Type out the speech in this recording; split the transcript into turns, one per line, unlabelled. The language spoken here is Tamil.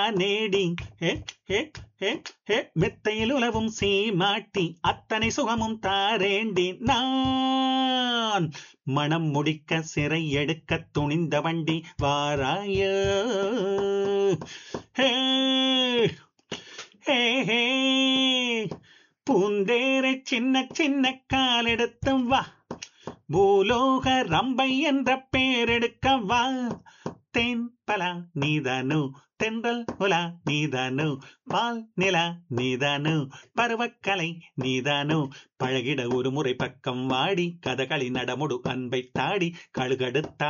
நேடி ஹே ஹே ஹே ஹே மெத்தையில் உலவும் சீமாட்டி அத்தனை சுகமும் தாரேண்டி நான் மனம் முடிக்க சிறை எடுக்க துணிந்த வண்டி வாராயோ ஹே ஹே ஹே பூந்தேரை சின்ன சின்ன காலெடுத்து வா பூலோக ரம்பை என்ற பேரெடுக்க வா தேன் பலா நீதானு தென்றல் உலா நீதானு பால் நிலா நீதானு பருவக்கலை நீதானு பழகிட ஒரு முறை பக்கம் வாடி கதகளி நடமுடு அன்பை தாடி கழுகடுத்தா